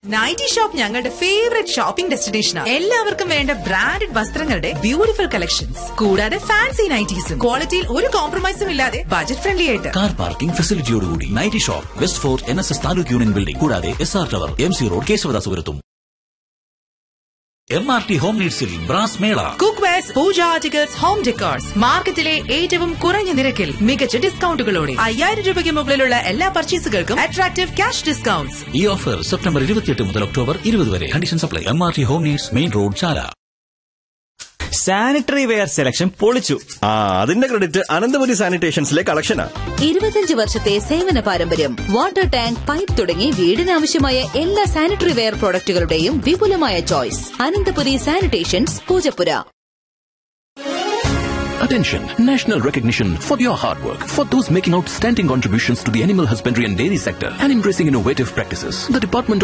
Nightie shop ഞങ്ങളുടെ favourite shopping ഡെസ്റ്റിനേഷനാണ് എല്ലാവർക്കും വേണ്ട ബ്രാൻഡഡ് വസ്ത്രങ്ങളുടെ ബ്യൂട്ടിഫുൾ കളക്ഷൻസ് കൂടാതെ ഫാൻസി നൈറ്റീസും ക്വാളിറ്റിയിൽ ഒരു കോംപ്രമൈസും ഇല്ലാതെ ബജറ്റ് ഫ്രണ്ട്ലി ആയിട്ട് കാർ പാർക്കിംഗ് ഫെസിലിറ്റിയോടുകൂടി nighty shop west fort N S S taluk union building കൂടാതെ S R tower M C road കേശവദാസുപുരത്തും എം ആർ ടി ഹോം നീഡ്സിൽ brass mela cook wares puja articles home decors മാർക്കറ്റിലെ ഏറ്റവും കുറഞ്ഞ നിരക്കിൽ മികച്ച ഡിസ്കൗണ്ടുകളോടെ അയ്യായിരം രൂപയ്ക്ക് മുകളിലുള്ള എല്ലാ പർച്ചേസുകൾക്കും അട്രാക്റ്റീവ് ക്യാഷ് ഡിസ്കൗണ്ട്സ് ഈ ഓഫർ സെപ്റ്റംബർ ഇരുപത്തിയെട്ട് മുതൽ ഒക്ടോബർ ഇരുപത് വരെ condition supply M R T home needs main road Chala sanitary ware selection പൊളിച്ചു ആ അതിന്റെ ക്രെഡിറ്റ് അനന്തപുരി സാനിറ്റേഷൻസിലെ കളക്ഷനാ ഇരുപത്തിയഞ്ച് വർഷത്തെ സേവന പാരമ്പര്യം വാട്ടർ ടാങ്ക് പൈപ്പ് തുടങ്ങി വീടിനാവശ്യമായ എല്ലാ സാനിറ്ററി വെയർ പ്രോഡക്റ്റുകളുടെയും വിപുലമായ choice Ananthapuri sanitations Poojappura Attention! National recognition for your hard work. For those making outstanding contributions to the animal husbandry and dairy sector and embracing innovative practices. The Department